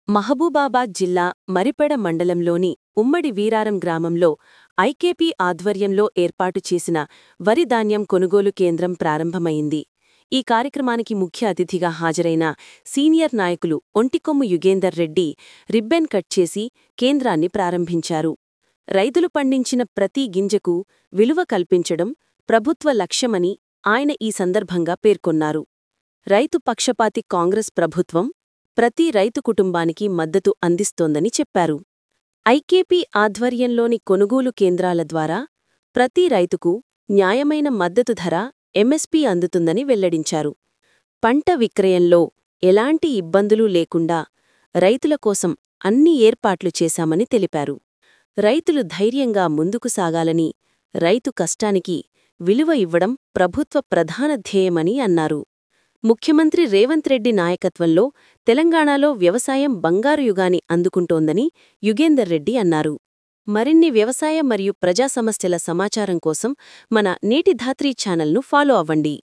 మహబూబాబాద్ జిల్లా మరిపెడ మండలంలోని ఉమ్మడి వీరారం గ్రామంలో ఐకేపీ ఆధ్వర్యంలో ఏర్పాటు చేసిన వరి ధాన్యం కొనుగోలు కేంద్రం ప్రారంభమైంది ఈ కార్యక్రమానికి ముఖ్య అతిథిగా హాజరైన సీనియర్ నాయకులు ఒంటికొమ్ము యుగేందర్ రెడ్డి రిబ్బెన్ కట్ చేసి కేంద్రాన్ని ప్రారంభించారు రైతులు పండించిన ప్రతి గింజకు విలువ కల్పించడం ప్రభుత్వ లక్ష్యమని ఆయన ఈ సందర్భంగా పేర్కొన్నారు రైతు పక్షపాతి కాంగ్రెస్ ప్రభుత్వం ప్రతి రైతు కుటుంబానికి మద్దతు అందిస్తోందని చెప్పారు ఐకేపీ ఆధ్వర్యంలోని కొనుగోలు కేంద్రాల ద్వారా ప్రతి రైతుకు న్యాయమైన మద్దతు ధర ఎంఎస్పీ అందుతుందని వెల్లడించారు పంట విక్రయంలో ఎలాంటి ఇబ్బందులు లేకుండా రైతుల కోసం అన్ని ఏర్పాట్లు చేశామని తెలిపారు రైతులు ధైర్యంగా ముందుకు సాగాలని రైతు కష్టానికి విలువ ఇవ్వడం ప్రభుత్వ ప్రధాన ధ్యేయమని అన్నారు ముఖ్యమంత్రి రేవంత్ రెడ్డి నాయకత్వంలో తెలంగాణలో వ్యవసాయం బంగారు యుగాని అందుకుంటోందని యుగేందర్ రెడ్డి అన్నారు మరిన్ని వ్యవసాయ మరియు ప్రజా సమస్యల సమాచారం కోసం మన నేటి ధాత్రీ ఛానల్ను ఫాలో అవ్వండి